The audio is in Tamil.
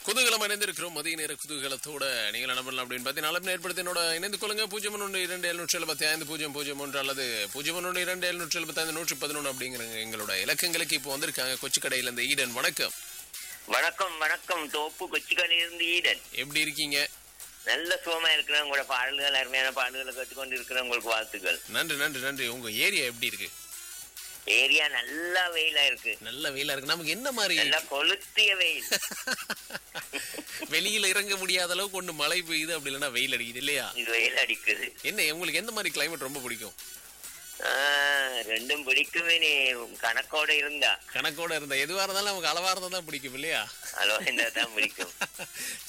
குதூகலம் இணைந்திருக்கிறோம் மதிய நேர குதூகலத்தோட நீங்கள் என்ன பண்ணலாம் அப்படின்னு பார்த்தீங்கன்னா நலம் ஏற்படுத்தினோட இணைந்து கொள்ளுங்க பூஜ்ஜியம் ஒன்று இரண்டு எழுநூற்றி எழுபத்தி ஐந்து பூஜ்ஜியம் பூஜ்ஜியம் ஒன்று அல்லது பூஜ்ஜியம் ஒன்று இரண்டு எழுநூற்றி எழுபத்தி ஐந்து நூற்றி பதினொன்று அப்படிங்கிற எங்களோட இலக்கங்களுக்கு இப்போ வந்திருக்காங்க கொச்சிக்கடையில இந்த ஈடன் வணக்கம் வணக்கம் வணக்கம் தோப்பு கொச்சிக்கடையில இருந்து ஈடன் எப்படி இருக்கீங்க நல்ல சுகமா இருக்கிறேன் உங்களோட பாடல்கள் அருமையான பாடல்களை கற்றுக்கொண்டு இருக்கிற உங்களுக்கு வாழ்த்துக்கள் நன்றி நன்றி நன்றி உங்க ஏரியா எப்படி இருக்கு ஏரியா நல்லா வெயிலா இருக்கு நல்ல வெயிலா இருக்கு நமக்கு என்ன மாதிரி நல்லா கொளுத்திய வெயில் வெளியில இறங்க முடியாத அளவுக்கு ஒண்ணு மழை பெய்யுது அப்படி இல்லைன்னா வெயில் அடிக்குது இல்லையா இது வெயில் அடிக்குது என்ன உங்களுக்கு எந்த மாதிரி கிளைமேட் ரொம்ப பிடிக்கும் ஆஹ், ரெண்டும் பிடிக்குமே நீ கணக்கோட இருந்தா கணக்கோட இருந்த எதுவா இருந்தாலும் நமக்கு அளவா இருந்தா தான் பிடிக்கும் இல்லையா அளவா இருந்தா தான் பிடிக்கும்